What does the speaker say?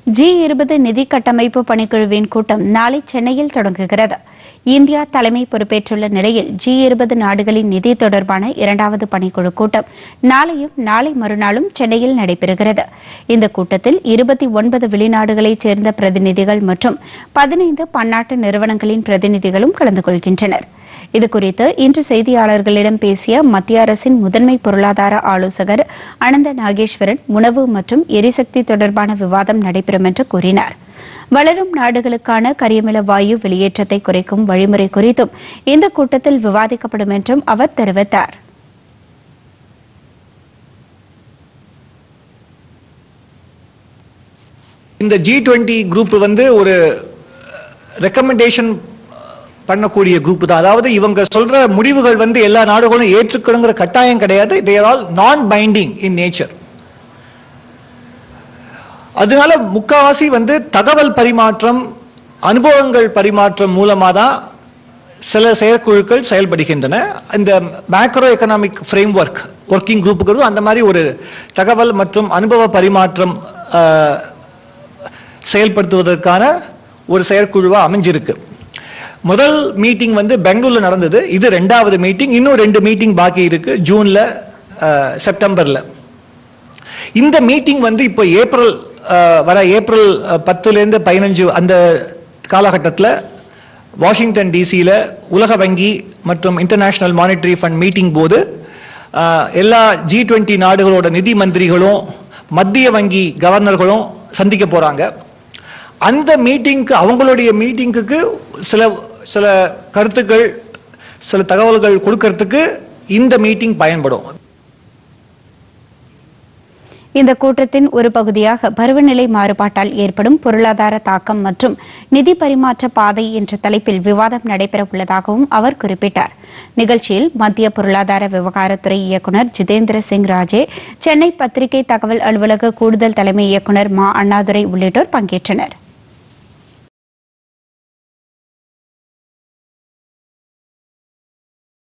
G இருபது நிதி கட்டமைப்பு பணிக்குழுவின் கூட்டம் நாளை சென்னையில் தொடங்குகிறது இந்தியா தலைமை பொறுப்பேற்றுள்ள நிலையில் ஜி இருபது நாடுகளின் நிதி தொடர்பான இரண்டாவது பணிக்குழு கூட்டம் நாளையும் நாளை மறுநாளும் சென்னையில் நடைபெறுகிறது இந்த கூட்டத்தில் இருபத்தி ஒன்பது வெளிநாடுகளைச் சேர்ந்த பிரதிநிதிகள் மற்றும் பதினைந்து பன்னாட்டு நிறுவனங்களின் பிரதிநிதிகளும் கலந்து கொள்கின்றனர் இதுகுறித்து இன்று செய்தியாளர்களிடம் பேசிய மத்திய அரசின் முதன்மை பொருளாதார ஆலோசகர் அனந்த நாகேஸ்வரன் உணவு மற்றும் எரிசக்தி தொடர்பான விவாதம் நடைபெறும் என்று கூறினார் வளரும் நாடுகளுக்கான கரியமில வாயு வெளியேற்றத்தை குறைக்கும் வழிமுறை குறித்தும் இந்த கூட்டத்தில் விவாதிக்கப்படும் என்றும் அவர் தெரிவித்தார் இந்த ஜி டுவெண்ட்டி குரூப் வந்து ஒரு ரெக்கமெண்டேஷன் பண்ணக்கூடிய குரூப் தான் அதாவது இவங்க சொல்ற முடிவுகள் வந்து எல்லா நாடுகளும் ஏற்றுக்கணுங்கிற கட்டாயம் கிடையாது they're all non binding in nature அதனால முக்காவாசி வந்து தகவல் பரிமாற்றம் அனுபவங்கள் பரிமாற்றம் மூலமாக தான் சில செயற்குழுக்கள் செயல்படுகின்றன இந்த macro economic frame working குரூப்புகளும் அந்த மாதிரி ஒரு தகவல் மற்றும் அனுபவ பரிமாற்றம் ஆஹ், செயல்படுத்துவதற்கான ஒரு செயற்குழுவா அமைஞ்சிருக்கு முதல் மீட்டிங் வந்து பெங்களூர்ல நடந்தது இது ரெண்டாவது மீட்டிங் இன்னும் ரெண்டு மீட்டிங் பாக்கி இருக்கு ஜூன்ல ஆஹ், செப்டம்பர்ல இந்த மீட்டிங் வந்து இப்போ ஏப்ரல் அஹ், வர ஏப்ரல் அஹ், பத்துலேருந்து பதினஞ்சு அந்த காலகட்டத்தில் வாஷிங்டன் டிசியில் உலக வங்கி மற்றும் இன்டர்நேஷனல் மானிட்டரி ஃபண்ட் மீட்டிங் போது அஹ், எல்லா ஜி டுவெண்ட்டி நாடுகளோட நிதி மந்திரிகளும் மத்திய வங்கி கவர்னர்களும் சந்திக்க போகிறாங்க அந்த மீட்டிங்க்கு அவங்களுடைய மீட்டிங்குக்கு சில சில கருத்துக்கள் சில தகவல்கள் கொடுக்கறதுக்கு இந்த மீட்டிங் பயன்படும் இந்த கூட்டத்தின் ஒரு பகுதியாக பருவநிலை மாறுபாட்டால் ஏற்படும் பொருளாதார தாக்கம் மற்றும் நிதி பரிமாற்ற பாதை என்ற தலைப்பில் விவாதம் நடைபெற உள்ளதாகவும் அவர் குறிப்பிட்டார் நிகழ்ச்சியில் மத்திய பொருளாதார விவகாரத்துறை இயக்குநர் ஜிதேந்திர சிங் ராஜே சென்னை பத்திரிகை தகவல் அலுவலக கூடுதல் தலைமை இயக்குநர் மா அண்ணாதுரை உள்ளிட்டோர் பங்கேற்றனர்